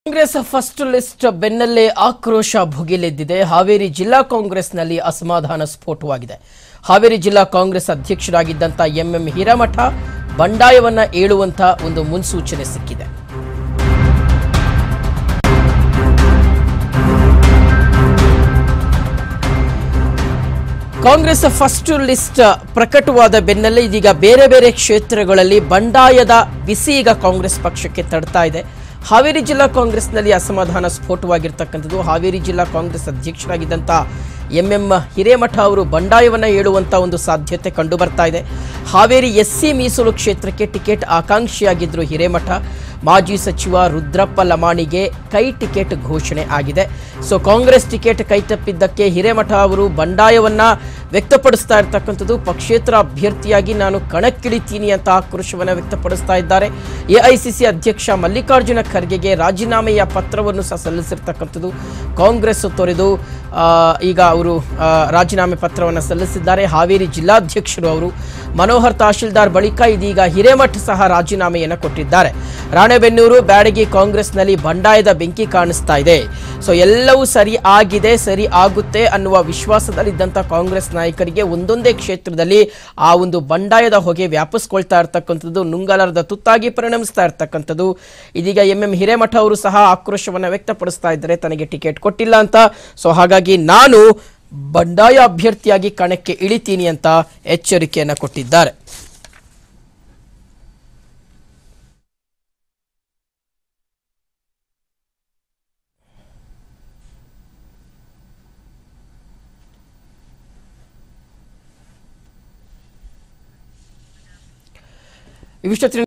Congress first list ಬೆನ್ನಲ್ಲೇ ಆಕ್ರೋಶ ಭುಗಿಲೆದ್ದಿದೆ ಹಾವೇರಿ ಜಿಲ್ಲಾ ಕಾಂಗ್ರೆಸ್ನಲ್ಲಿ ಅಸಮಾಧಾನ ಸ್ಫೋಟವಾಗಿದೆ ಹಾವೇರಿ ಜಿಲ್ಲಾ ಕಾಂಗ್ರೆಸ್ ಅಧ್ಯಕ್ಷರಾಗಿದ್ದಂಥ ಎಂಎಂ ಹಿರೇಮಠ ಬಂಡಾಯವನ್ನ ಏಳುವಂತ ಒಂದು ಮುನ್ಸೂಚನೆ ಸಿಕ್ಕಿದೆ ಕಾಂಗ್ರೆಸ್ ಫಸ್ಟ್ ಲಿಸ್ಟ್ ಪ್ರಕಟವಾದ ಬೆನ್ನಲ್ಲೇ ಇದೀಗ ಬೇರೆ ಬೇರೆ ಕ್ಷೇತ್ರಗಳಲ್ಲಿ ಬಂಡಾಯದ ಬಿಸಿ ಈಗ ಕಾಂಗ್ರೆಸ್ ಪಕ್ಷಕ್ಕೆ ತಡ್ತಾ ಇದೆ ಹಾವೇರಿ ಜಿಲ್ಲಾ ಕಾಂಗ್ರೆಸ್ನಲ್ಲಿ ಅಸಮಾಧಾನ ಸ್ಫೋಟವಾಗಿರ್ತಕ್ಕಂಥದ್ದು ಹಾವೇರಿ ಜಿಲ್ಲಾ ಕಾಂಗ್ರೆಸ್ ಅಧ್ಯಕ್ಷರಾಗಿದ್ದಂಥ ಎಂ ಎಂ ಹಿರೇಮಠ ಅವರು ಬಂಡಾಯವನ್ನ ಹೇಳುವಂತ ಒಂದು ಸಾಧ್ಯತೆ ಕಂಡು ಬರ್ತಾ ಇದೆ ಹಾವೇರಿ ಎಸ್ ಸಿ ಮೀಸಲು ಕ್ಷೇತ್ರಕ್ಕೆ ಟಿಕೆಟ್ ಆಕಾಂಕ್ಷಿಯಾಗಿದ್ರು ಹಿರೇಮಠ ಮಾಜಿ ಸಚಿವ ರುದ್ರಪ್ಪ ಲಮಾಣಿಗೆ ಕೈ ಟಿಕೆಟ್ ಘೋಷಣೆ ಆಗಿದೆ ಸೊ ಕಾಂಗ್ರೆಸ್ ಟಿಕೆಟ್ ಕೈತಪ್ಪಿದ್ದಕ್ಕೆ ಹಿರೇಮಠ ಅವರು ಬಂಡಾಯವನ್ನ ವ್ಯಕ್ತಪಡಿಸ್ತಾ ಇರ್ತಕ್ಕಂಥದ್ದು ಪಕ್ಷೇತರ ಅಭ್ಯರ್ಥಿಯಾಗಿ ನಾನು ಕಣಕ್ಕಿಳಿತೀನಿ ಅಂತ ಆಕ್ರೋಶವನ್ನು ವ್ಯಕ್ತಪಡಿಸ್ತಾ ಇದ್ದಾರೆ ಎಐಸಿಸಿ ಅಧ್ಯಕ್ಷ ಮಲ್ಲಿಕಾರ್ಜುನ ಖರ್ಗೆಗೆ ರಾಜೀನಾಮೆಯ ಪತ್ರವನ್ನು ಸಹ ಸಲ್ಲಿಸಿರ್ತಕ್ಕಂಥದ್ದು ಕಾಂಗ್ರೆಸ್ ತೊರೆದು ಆ, ಈಗ ಅವರು ಆ, ರಾಜೀನಾಮೆ ಪತ್ರವನ್ನು ಸಲ್ಲಿಸಿದ್ದಾರೆ ಹಾವೇರಿ ಜಿಲ್ಲಾಧ್ಯಕ್ಷರು ಅವರು ಮನೋಹರ್ ತಹಶೀಲ್ದಾರ್ ಬಳಿಕ ಇದೀಗ ಹಿರೇಮಠ್ ಸಹ ರಾಜೀನಾಮೆಯನ್ನು ಕೊಟ್ಟಿದ್ದಾರೆ ರಾಣೆಬೆನ್ನೂರು ಬ್ಯಾಡಗಿ ಕಾಂಗ್ರೆಸ್ನಲ್ಲಿ ಬಂಡಾಯದ ಬೆಂಕಿ ಕಾಣಿಸ್ತಾ ಇದೆ ಸೊ ಎಲ್ಲವೂ ಸರಿ ಆಗಿದೆ ಸರಿ ಆಗುತ್ತೆ ಅನ್ನುವ ವಿಶ್ವಾಸದಲ್ಲಿದ್ದಂಥ ಕಾಂಗ್ರೆಸ್ ನಾಯಕರಿಗೆ ಒಂದೊಂದೇ ಕ್ಷೇತ್ರದಲ್ಲಿ ಆ ಒಂದು ಬಂಡಾಯದ ಹೊಗೆ ವ್ಯಾಪಿಸ್ಕೊಳ್ತಾ ಇರ್ತಕ್ಕಂಥದ್ದು ನುಂಗಲಾರದ ತುತ್ತಾಗಿ ಪರಿಣಮಿಸ್ತಾ ಇರ್ತಕ್ಕಂಥದ್ದು ಇದೀಗ ಎಂ ಎಂ ಹಿರೇಮಠ ಅವರು ಸಹ ಆಕ್ರೋಶವನ್ನು ವ್ಯಕ್ತಪಡಿಸ್ತಾ ಇದ್ದಾರೆ ತನಗೆ ಟಿಕೆಟ್ ಕೊಟ್ಟಿಲ್ಲ ಅಂತ ಸೊ ಹಾಗಾಗಿ ನಾನು ಬಂಡಾಯ ಅಭ್ಯರ್ಥಿಯಾಗಿ ಕಣಕ್ಕೆ ಇಳಿತೀನಿ ಅಂತ ಎಚ್ಚರಿಕೆಯನ್ನು ಕೊಟ್ಟಿದ್ದಾರೆ ಇವಿಷ್ಟು